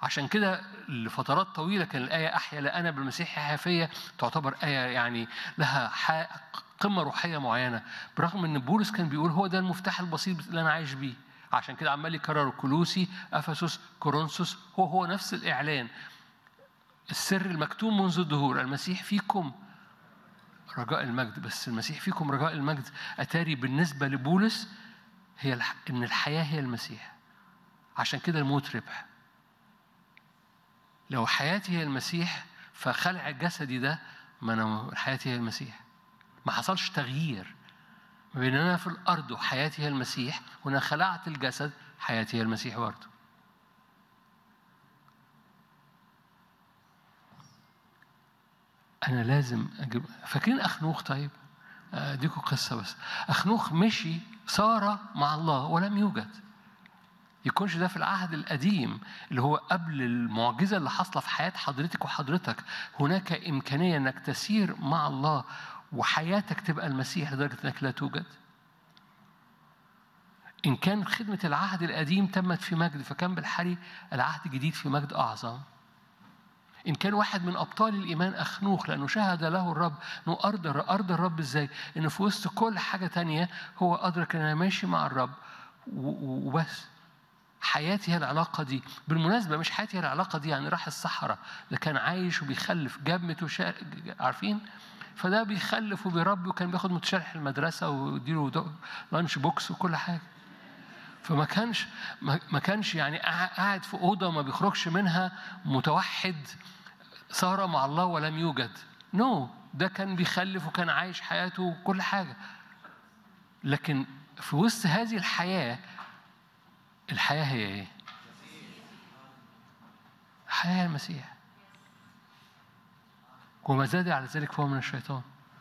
عشان كده لفترات طويلة كان الآية أحيا لا أنا بالمسيح يحيا فيا تعتبر آية يعني لها قمة روحية معينة برغم إن بولس كان بيقول هو ده المفتاح البسيط اللي أنا عايش بيه عشان كده عمال يكرر كلوسي أفسس كورنثوس هو هو نفس الإعلان السر المكتوم منذ الدهور المسيح فيكم رجاء المجد بس المسيح فيكم رجاء المجد أتاري بالنسبة لبولس هي الح... إن الحياة هي المسيح عشان كده الموت ربح لو حياتي هي المسيح فخلع جسدي ده ما أنا حياتي هي المسيح ما حصلش تغيير ما بين أنا في الأرض وحياتي هي المسيح وأنا خلعت الجسد حياتي هي المسيح برضه أنا لازم أجيب فاكرين أخنوخ طيب؟ أديكم قصة بس أخنوخ مشي صار مع الله ولم يوجد يكونش ده في العهد القديم اللي هو قبل المعجزة اللي حاصلة في حياة حضرتك وحضرتك هناك إمكانية أنك تسير مع الله وحياتك تبقى المسيح لدرجة أنك لا توجد إن كان خدمة العهد القديم تمت في مجد فكان بالحري العهد الجديد في مجد أعظم إن كان واحد من أبطال الإيمان أخنوخ لأنه شهد له الرب إنه أرض أرض الرب إزاي؟ إنه في وسط كل حاجة تانية هو أدرك إن أنا ماشي مع الرب وبس حياتي هي العلاقة دي بالمناسبة مش حياتي هي العلاقة دي يعني راح الصحراء ده كان عايش وبيخلف جاب متشا عارفين؟ فده بيخلف وبيربي وكان بياخد متشرح المدرسة ويديله لانش بوكس وكل حاجة فما كانش ما كانش يعني قاعد في اوضه ما بيخرجش منها متوحد صار مع الله ولم يوجد نو no. ده كان بيخلف وكان عايش حياته وكل حاجه لكن في وسط هذه الحياه الحياه هي ايه الحياه هي المسيح وما زاد على ذلك فهو من الشيطان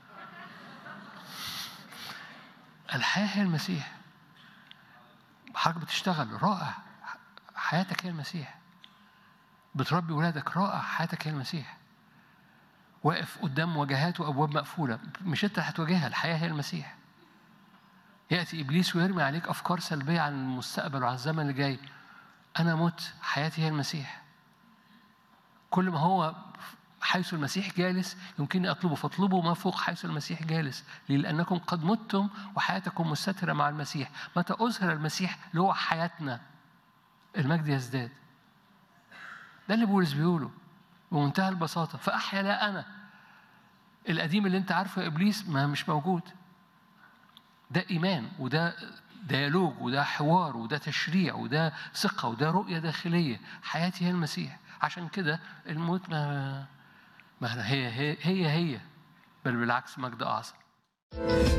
الحياه هي المسيح حضرتك بتشتغل رائع حياتك هي المسيح بتربي ولادك رائع حياتك هي المسيح واقف قدام مواجهات وابواب مقفوله مش انت هتواجهها الحياه هي المسيح ياتي ابليس ويرمي عليك افكار سلبيه عن المستقبل وعن الزمن اللي جاي انا مت حياتي هي المسيح كل ما هو حيث المسيح جالس يمكنني أطلبه فاطلبوا ما فوق حيث المسيح جالس لأنكم قد متم وحياتكم مستترة مع المسيح متى أظهر المسيح اللي هو حياتنا المجد يزداد ده اللي بولس بيقوله بمنتهى البساطة فأحيا لا أنا القديم اللي أنت عارفه يا إبليس ما مش موجود ده إيمان وده ديالوج وده حوار وده تشريع وده ثقة وده رؤية داخلية حياتي هي المسيح عشان كده الموت ما ما هي هي هي هي بل بالعكس مجد أعظم